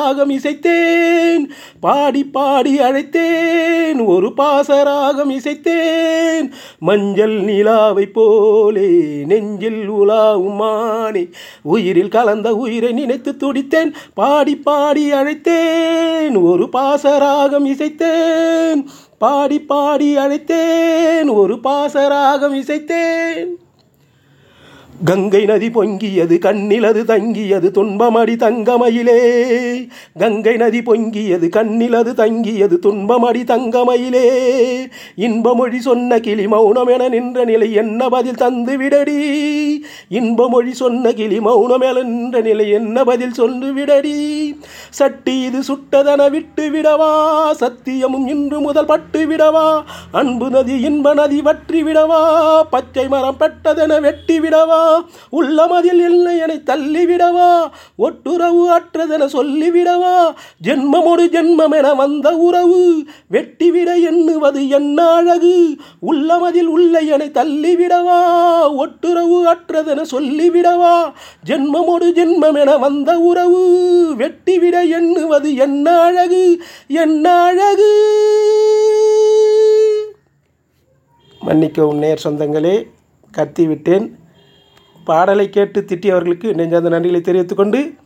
ராகம் இசைத்தேன் பாடி பாடி அழைத்தேன் ஒரு பாசராகம் இசைத்தேன் மஞ்சள் நிலாவை போலே நெஞ்சில் உலாவும் மானே உயிரில் கலந்த உயிரை நினைத்து துடித்தேன் பாடி பாடி அழைத்தேன் ஒரு பாசராகம் இசைத்தேன் பாடி பாடி அழைத்தேன் ஒரு பாசராகம் இசைத்தேன் கங்கை நதி பொங்கியது கண்ணிலது தங்கியது துன்பமடி தங்கமயிலே கங்கை நதி பொங்கியது கண்ணிலது தங்கியது துன்பமடி தங்கமயிலே இன்பமொழி சொன்ன கிளி மௌனம் என நின்ற நிலை என்ன பதில் தந்து விடடி இன்பமொழி சொன்ன கிளி மௌனம் என நின்ற நிலை என்ன பதில் சொல்லு விடடி சட்டி இது சுட்டதன விட்டு விடவா சத்தியமும் இன்று முதல் பட்டு விடவா அன்பு நதி இன்ப நதி வற்றி விடவா பச்சை மரம் பெட்டதென வெட்டி விடவா உள்ளமதில் இல்லை என தள்ளிவிடவா ஒட்டுறவு அற்றதென சொல்லிவிடவா ஜென்மமொடு ஜென்மம் என வந்த உறவு வெட்டிவிட எண்ணுவது என்ன அழகு உள்ளமதில் உள்ள என தள்ளிவிடவா ஒட்டுறவு அற்றதென சொல்லிவிடவா ஜென்மமொடு ஜென்மம் என வந்த உறவு வெட்டிவிட எண்ணுவது என்ன அழகு என்ன அழகு மன்னிக்கவும் நேர் சொந்தங்களே கத்திவிட்டேன் பாடலை கேட்டு திட்டியவர்களுக்கு நெஞ்சார்ந்த நன்றிகளை தெரிவித்துக் கொண்டு